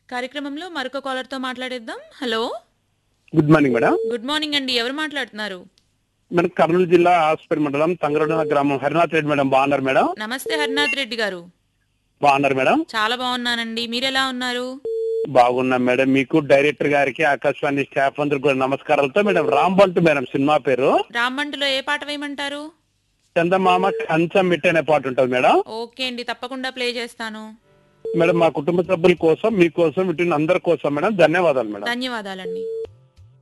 కార్యక్రమంలో మరొక కాలర్ తో మాట్లాడేద్దాం hello good morning madam good morning అండి ఎవరు మాట్లాడుతున్నారు మేడం కర్నూలు జిల్లా హాస్పిటల్ మండలం తంగరడ గ్రామం హరినాథ్ రెడ్డి మేడం బాగున్నారు మేడం నమస్తే హరినాథ్ రెడ్డి గారు బాగున్నారు మేడం చాలా బాగున్నానండి మీరెలా ఉన్నారు బాగున్నాం మేడం మీకు డైరెక్టర్ గారికి ఆకాశవాణి స్టాఫ్ అందరికి కూడా నమస్కారాలతో మేడం రాంబంటు మేడం సినిమా పేరు రామ్మంటులో ఏ పాట వేయమంటారు చందమామ కంచం మిట్ అనే పాట ఉంటుంది మేడం ఓకే అండి తప్పకుండా ప్లే చేస్తాను మేడం మా కుటుంబ సభ్యుల కోసం మీకోసం ఇటు అందరి కోసం మేడం ధన్యవాదాలు మేడం ధన్యవాదాలండి